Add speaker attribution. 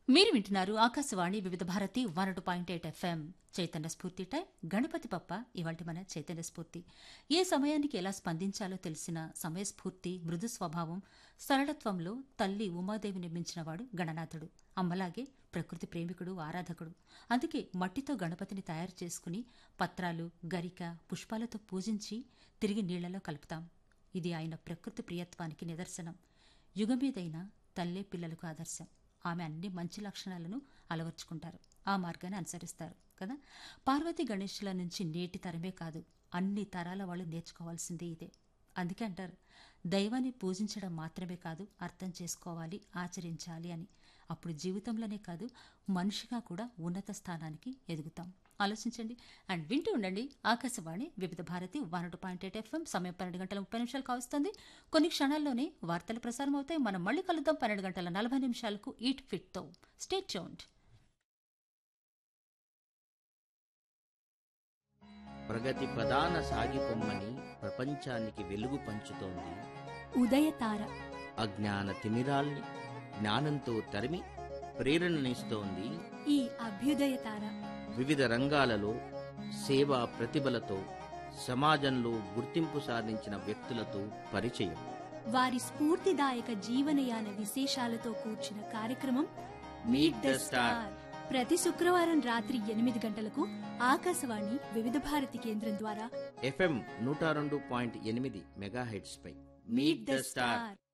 Speaker 1: మీరు వింటున్నారు Akashvani Vividh Bharati one two point eight FM Chaitanya Spoorthi time Ganapati పప్ప ఇవాళ మన చైతన్య స్ఫూర్తి ఏ సమయానికి ఎలా స్పందించాలో తెలిసిన సమయస్ఫూర్తి మృదు స్వభావం సరళత్వంలో తల్లి ఉమాదేవి నిర్మించినవాడు గణనాథుడు అమ్మలాగే ప్రకృతి ప్రేమికుడు ఆరాధకుడు అందుకే మట్టితో గణపతిని తయారు చేసుకుని పత్రాలు గరిక పుష్పాలతో పూజించి తిరిగి నీళ్లలో కలుపుతాం ఇది ఆయన ప్రకృతి ప్రియత్వానికి నిదర్శనం యుగమీదైన తల్లే పిల్లలకు ఆదర్శం ఆమె అన్ని మంచి లక్షణాలను అలవర్చుకుంటారు ఆ మార్గాన్ని అనుసరిస్తారు కదా పార్వతీ గణేష్ల నుంచి నేటి తరమే కాదు అన్ని తరాల వాళ్ళు నేర్చుకోవాల్సిందే ఇదే అందుకే అంటారు దైవాన్ని పూజించడం మాత్రమే కాదు అర్థం చేసుకోవాలి ఆచరించాలి అని అప్పుడు జీవితంలోనే కాదు మనిషిగా కూడా ఉన్నత స్థానానికి ఎదుగుతాం ఆలోచించండి అండ్ వింటూ ఉండండి Akashvani Vividh Bharati one two point eight FM సమయం పన్నెండు గంటల ముప్పై నిమిషాలు కావస్తుంది కొన్ని క్షణాల్లోనే వార్తలు ప్రసారం అవుతాయి మనం మళ్ళీ కలుద్దాం పన్నెండు గంటల నలభై నిమిషాలకు ఈట్ ఫిట్తో స్టేట్ చౌండ్
Speaker 2: ప్రగతి ప్రధాన సాగిపొమ్మని ప్రపంచానికి వెలుగు పంచుతోంది
Speaker 3: ఉదయతార
Speaker 2: అజ్ఞాన తిమిరాల్ని జ్ఞానంతో తరిమి ప్రేరణనిస్తోంది
Speaker 3: ఈ అభ్యుదయతార
Speaker 2: వివిధ రంగాలలో సేవా ప్రతిభలతో సమాజంలో గుర్తింపు సాధించిన వ్యక్తులతో పరిచయం
Speaker 3: వారి స్ఫూర్తిదాయక జీవనయాన విశేషాలతో కూర్చిన కార్యక్రమం మీట్ ద స్టార్ ప్రతి శుక్రవారం రాత్రి ఎనిమిది గంటలకు ఆకాశవాణి వివిధ భారతి కేంద్రం ద్వారా
Speaker 2: ఎఫ్ఎం నూట రెండు పాయింట్ ఎనిమిది మెగాహెడ్స్ పై
Speaker 3: మీట్ ద స్టార్